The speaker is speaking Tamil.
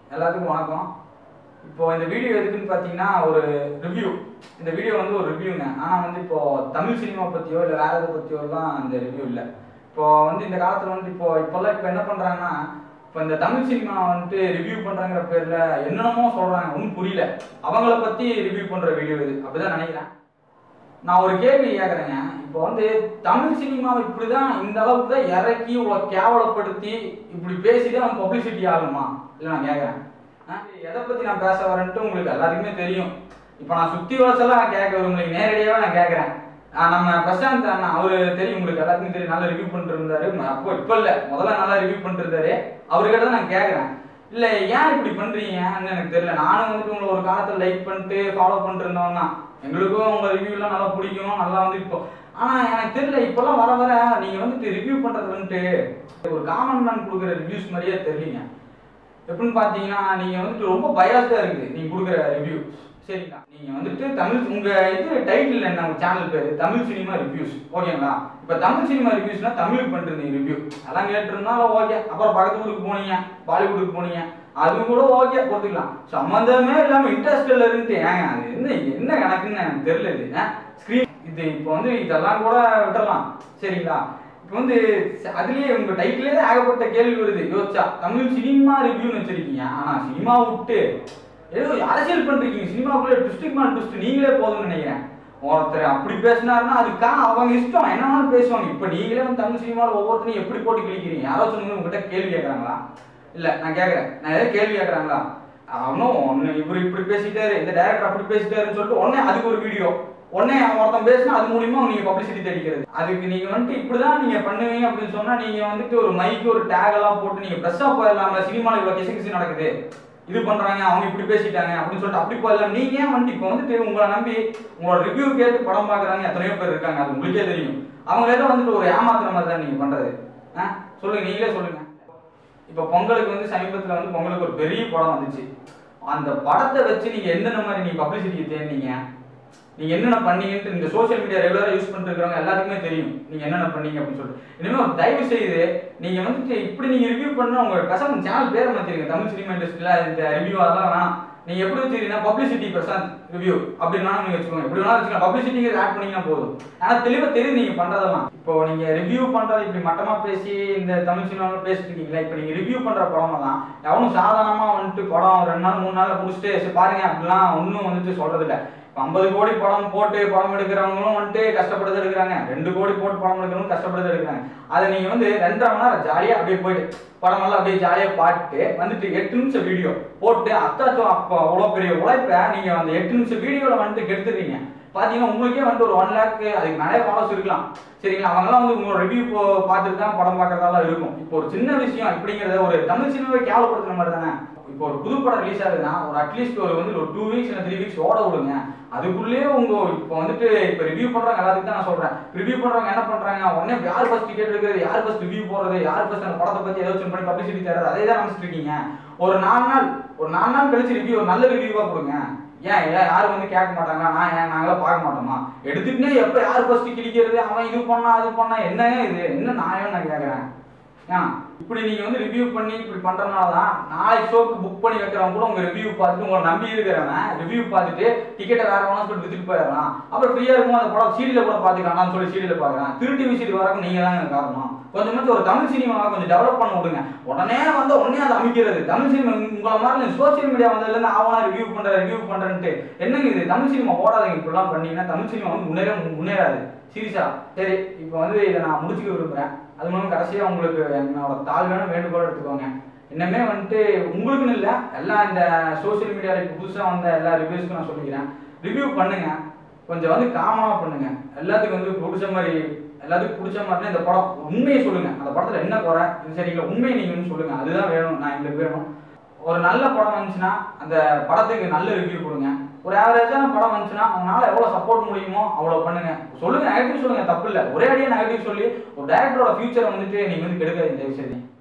எல்லாத்துக்கும் வணக்கம் இப்போ இந்த வீடியோ எதுக்குன்னு பார்த்தீங்கன்னா ஒரு ரிவ்யூ இந்த வீடியோ வந்து ஒரு ரிவ்யூங்க ஆனால் வந்து இப்போ தமிழ் சினிமா பற்றியோ இல்லை வேற எதை பற்றியோலாம் இந்த ரிவ்யூ இல்லை இப்போ வந்து இந்த காலத்தில் வந்து இப்போ இப்போல்லாம் இப்போ என்ன பண்ணுறாங்கன்னா இப்போ இந்த தமிழ் சினிமா வந்துட்டு ரிவ்யூ பண்ணுறாங்கிற பேரில் என்னென்னமோ சொல்கிறாங்க ஒன்றும் புரியல அவங்கள பற்றி ரிவ்யூ பண்ணுற வீடியோ இது அப்படிதான் நினைக்கிறேன் நான் ஒரு கேள்வி கேட்குறேங்க இப்போ வந்து தமிழ் சினிமாவை இப்படி தான் இந்த அளவுக்கு தான் இறக்கி இவ்வளோ கேவலப்படுத்தி இப்படி பேசி தான் அவன் பப்ளிசிட்டி ஆகணுமா இல்லை நான் கேட்குறேன் எதை பற்றி நான் பேச வரேன்ட்டு உங்களுக்கு எல்லாருக்குமே தெரியும் இப்போ நான் சுற்றி வளசெல்லாம் கேட்க விரும்பலைங்க நேரடியாகவே நான் கேட்குறேன் நம்ம பிரசாந்த் அண்ணா அவர் தெரியும் உங்களுக்கு எல்லாருக்கும் தெரியும் நல்லா ரிவ்யூ பண்ணிட்டு இருந்தாரு அப்போ இப்போ இல்லை முதல்ல நல்லா ரிவ்யூ பண்ணிட்டு இருந்தாரு அவர்கிட்ட தான் நான் கேட்குறேன் இல்லை ஏன் இப்படி பண்ணுறீங்கன்னு எனக்கு தெரியல நானும் வந்துட்டு உங்களை ஒரு காலத்தில் லைக் பண்ணிட்டு ஃபாலோ பண்ணிட்டு இருந்தவங்க தான் எங்களுக்கும் உங்கள் ரிவ்யூலாம் நல்லா பிடிக்கும் நல்லா வந்து இப்போ ஆனால் எனக்கு தெரியல இப்போல்லாம் வர வர நீங்கள் வந்துட்டு ரிவ்யூ பண்ணுறது வந்துட்டு ஒரு காமன் மேன் கொடுக்குற ரிவ்யூஸ் மாதிரியே தெரியலீங்க எப்படின்னு பார்த்தீங்கன்னா நீங்கள் வந்துட்டு ரொம்ப பயாஸ்டாக இருக்குது நீங்கள் கொடுக்குற ரிவ்யூ சரிங்களா நீங்கள் வந்துட்டு தமிழ் உங்கள் இது டைட்டில் என்ன உங்கள் சேனல் பேர் தமிழ் சினிமா ரிவ்யூஸ் ஓகேங்களா இப்போ தமிழ் சினிமா ரிவ்யூஸ்னா தமிழுக்கு பண்ணிருந்தீங்க ரிவ்யூ அதெல்லாம் கேட்டிருந்தாலும் ஓகே அப்புறம் பக்கத்து ஊருக்கு போனீங்க பாலிவுட்டுக்கு போனீங்க அதுவும் கூட ஓகே பொறுத்துக்கலாம் சம்மந்தமே இல்லாமல் இன்ட்ரெஸ்டில் இருந்துட்டு ஏங்க அது என்ன என்ன கணக்குன்னு எனக்கு தெரியல இது ஸ்க்ரீன் இது இப்போ வந்து இதெல்லாம் கூட விட்டுறலாம் சரிங்களா இப்போ வந்து அதுலயே உங்க டைட்டிலே தான் ஏகப்பட்ட கேள்வி வருது யோசிச்சா தமிழ் சினிமா ரிவ்யூன்னு வச்சிருக்கீங்க ஆனா சினிமா விட்டு ஏதோ அரசியல் பண்றீங்க சினிமாக்குள்ள ட்விஸ்டிக் மேல் ட்விஸ்ட் நீங்களே போதும்னு நினைக்கிறேன் ஒருத்தர் அப்படி பேசினாருன்னா அதுக்கா அவங்க இஷ்டம் என்ன வேணாலும் பேசுவாங்க இப்போ நீங்களே வந்து தமிழ் சினிமாவில் ஒவ்வொருத்தரையும் எப்படி போட்டு கிழிக்கிறீங்க யாரோ சொன்னீங்க உங்ககிட்ட கேள்வி கேட்குறாங்களா இல்லை நான் கேட்குறேன் நான் ஏதாவது கேள்வி கேட்குறாங்களா அவனும் ஒன்று இவர் இப்படி பேசிட்டாரு இந்த டேரக்டர் அப்படி பேசிட்டாருன்னு சொல்லிட்டு உடனே அதுக்கு ஒரு வீடியோ உடனே அவன் ஒருத்தன் பேசினா அது மூலியமா நீங்க பப்ளிசிட்டி தேடிக்கிறது அதுக்கு நீங்க வந்துட்டு இப்படிதான் நீங்க பண்ணுவீங்க அப்படின்னு சொன்னா நீங்க வந்துட்டு ஒரு மைக்கு ஒரு டேக் எல்லாம் போட்டு நீங்க ப்ரெஸ்ஸா போயிடலாம்ல சினிமாவில் இவ்வளவு கிசு கிசு நடக்குது இது பண்றாங்க அவங்க இப்படி பேசிட்டாங்க அப்படின்னு சொல்லிட்டு அப்படி போயிடலாம் நீங்க ஏன் வந்துட்டு இப்போ வந்துட்டு உங்களை நம்பி உங்களோட ரிவ்யூ கேட்டு படம் பாக்குறாங்க எத்தனையோ பேர் இருக்காங்க அது உங்களுக்கே தெரியும் அவங்க ஏதோ வந்துட்டு ஒரு ஏமாத்துற மாதிரி தான் நீங்க பண்றது ஆ சொல்லுங்க நீங்களே சொல்லுங்க இப்போ பொங்கலுக்கு வந்து சமீபத்தில் வந்து பொங்கலுக்கு ஒரு பெரிய படம் வந்துச்சு அந்த படத்தை வச்சு நீங்க எந்தெந்த மாதிரி நீங்க பப்ளிசிட்டி தேடினீங்க நீங்க என்னென்ன பண்ணீங்கன்ட்டு இந்த சோஷியல் மீடியா ரெகுலரா யூஸ் பண்ணிட்டு இருக்கிறவங்க எல்லாத்துக்குமே தெரியும் நீங்க என்னென்ன பண்ணீங்க அப்படின்னு சொல்லிட்டு இனிமே ஒரு தயவு செய்து நீங்க வந்துட்டு இப்படி நீங்க ரிவ்யூ பண்ண உங்க பேசாம சேனல் பேரை மாத்திருங்க தமிழ் சினிமா இண்டஸ்ட்ரியில இந்த ரிவ்யூ அதெல்லாம் வேணாம் நீங்க எப்படி வச்சிருக்கீங்கன்னா பப்ளிசிட்டி பிரசாந்த் ரிவ்யூ அப்படி வேணாலும் நீங்க வச்சுக்கோங்க எப்படி வேணாலும் வச்சுக்கலாம் பப்ளிசிட்டிங்கிறது ஆட் பண்ணீங்கன்னா போதும் ஆனா தெளிவா தெரியும் நீங்க பண்றதெல்லாம் இப்போ நீங்க ரிவ்யூ பண்றது இப்படி மட்டமா பேசி இந்த தமிழ் சினிமாவில் பேசிட்டு இருக்கீங்களா இப்போ நீங்க ரிவ்யூ பண்ற படமெல்லாம் எவனும் சாதாரணமா வந்துட்டு படம் ரெண்டு நாள் மூணு நாள்ல முடிச்சுட்டு சரி பாருங்க அப்படிலாம் ஒன்றும் வந்துட்டு சொல்றது இல்லை ஐம்பது கோடி படம் போட்டு படம் எடுக்கிறவங்களும் வந்துட்டு கஷ்டப்பட்டு எடுக்கிறாங்க ரெண்டு கோடி போட்டு படம் எடுக்கிறவங்களும் கஷ்டப்பட்டு எடுக்கிறாங்க அதை நீங்க வந்து ரெண்டரை மணி நேரம் ஜாலியா அப்படியே போயிட்டு படம் எல்லாம் அப்படியே ஜாலியா பாட்டு வந்துட்டு எட்டு நிமிஷம் வீடியோ போட்டு அத்தாச்சும் அப்போ அவ்வளோ பெரிய உழைப்பை நீங்க அந்த எட்டு நிமிஷம் வீடியோல வந்துட்டு கெடுத்துறீங்க பாத்தீங்கன்னா உங்களுக்கே வந்துட்டு ஒரு ஒன் லேக் அதுக்கு நிறைய ஃபாலோஸ் இருக்கலாம் சரிங்களா அவங்கலாம் வந்து உங்களோட ரிவ்யூ பார்த்துட்டு தான் படம் பார்க்கறதாலாம் இருக்கும் இப்போ ஒரு சின்ன விஷயம் இப்படிங்கிறத ஒரு தமிழ் சினிமாவை கேவலப்படுத்துற மாதிரி தானே இப்போ ஒரு புது படம் ரிலீஸ் ஆகுதுன்னா ஒரு அட்லீஸ்ட் ஒரு வந்து ஒரு டூ வீக்ஸ் இல்லை த்ரீ வீக்ஸ் ஓட விடுங்க அதுக்குள்ளேயே உங்க இப்போ வந்துட்டு இப்போ ரிவ்யூ பண்றவங்க எல்லாத்துக்கும் தான் நான் சொல்றேன் ரிவ்யூ பண்றவங்க என்ன பண்றாங்க உடனே யார் ஃபர்ஸ்ட் டிக்கெட் எடுக்கிறது யார் ஃபர்ஸ்ட் ரிவ்யூ போடுறது யார் ஃபர்ஸ்ட் அந்த படத்தை பத்தி ஏதாச்சும் பண்ணி பப்ளிசிட்டி தர்றது அதே தான் நினைச்சிட்டு இருக்கீங்க ஒரு நாலு நாள் ஒரு நாலு நாள் கழிச்சு ரிவ்யூ ஒரு நல்ல ரிவ்யூவா கொடுங்க ஏன் ஏன் யாரும் வந்து கேட்க மாட்டாங்க நான் ஏன் நாங்களாம் பார்க்க மாட்டோமா எடுத்துட்டுனே எப்போ யார் ஃபர்ஸ்ட் கிழிக்கிறது அவன் இது பண்ணா அது பண்ணா என்னங்க இது என்ன நியாயம் நான் கேட்குறேன் ஏன் இப்படி நீங்க வந்து ரிவ்யூ பண்ணி இப்படி பண்றதுனால தான் நாளைக்கு ஷோக்கு புக் பண்ணி வைக்கிறவங்க கூட உங்க ரிவ்யூ பார்த்துட்டு உங்களை நம்பி இருக்கிறவன் ரிவ்யூ பார்த்துட்டு டிக்கெட்டை வேற வேணாம் சொல்லிட்டு வித்துட்டு போயிடலாம் அப்புறம் ஃப்ரீயா இருக்கும் அந்த படம் சீடியில கூட பார்த்துக்கலாம் சொல்லி சீடியில பார்க்குறேன் திருட்டி விசிட்டு வரக்கும் நீங்க தாங்க காரணம் கொஞ்சமாச்சும் ஒரு தமிழ் சினிமாவை கொஞ்சம் டெவலப் பண்ண விடுங்க உடனே வந்து உடனே அதை அமைக்கிறது தமிழ் சினிமா உங்களை மாதிரி சோசியல் மீடியா வந்ததுலேருந்து ஆவணா ரிவ்யூ பண்ற ரிவ்யூ பண்றேன்ட்டு என்னங்க இது தமிழ் சினிமா ஓடாதீங்க இப்படிலாம் பண்ணீங்கன்னா தமிழ் சினிமா வந்து முன்னேற முன்னேறாது சீரியஸா சரி இப்போ வந்து இதை நான் முடிச்சுக்க விரும்புறேன் அது மூலம் கடைசியாக உங்களுக்கு என்னோட தாழ்வான வேண்டுகோள் எடுத்துக்கோங்க இன்னமே வந்துட்டு உங்களுக்குன்னு இல்லை எல்லாம் இந்த சோஷியல் மீடியாவில் இப்போ புதுசாக வந்த எல்லா ரிவ்யூஸ்க்கும் நான் சொல்லிக்கிறேன் ரிவ்யூ பண்ணுங்க கொஞ்சம் வந்து காமனாக பண்ணுங்க எல்லாத்துக்கும் வந்து பிடிச்ச மாதிரி எல்லாத்துக்கும் பிடிச்ச மாதிரி இந்த படம் உண்மையை சொல்லுங்க அந்த படத்தில் என்ன குறை இது சரிங்களா உண்மையை நீங்கள் வந்து சொல்லுங்க அதுதான் வேணும் நான் எங்களுக்கு வேணும் ஒரு நல்ல படம் வந்துச்சுன்னா அந்த படத்துக்கு நல்ல ரிவ்யூ கொடுங்க ஒரு ஆவரேஜான படம் வந்துச்சுன்னா அவங்களால எவ்வளோ சப்போர்ட் முடியுமோ அவ்வளோ பண்ணுங்க சொல்லுங்க நெகட்டிவ் சொல்லுங்க தப்பு இல்லை ஒரே அடியாக நெகட்டிவ் சொல்லி ஒரு டேரக்டரோட ஃபியூச்சரை வந்துட்டு நீங்கள் வந்து கெடுக்காதீங்க தயவு செய்து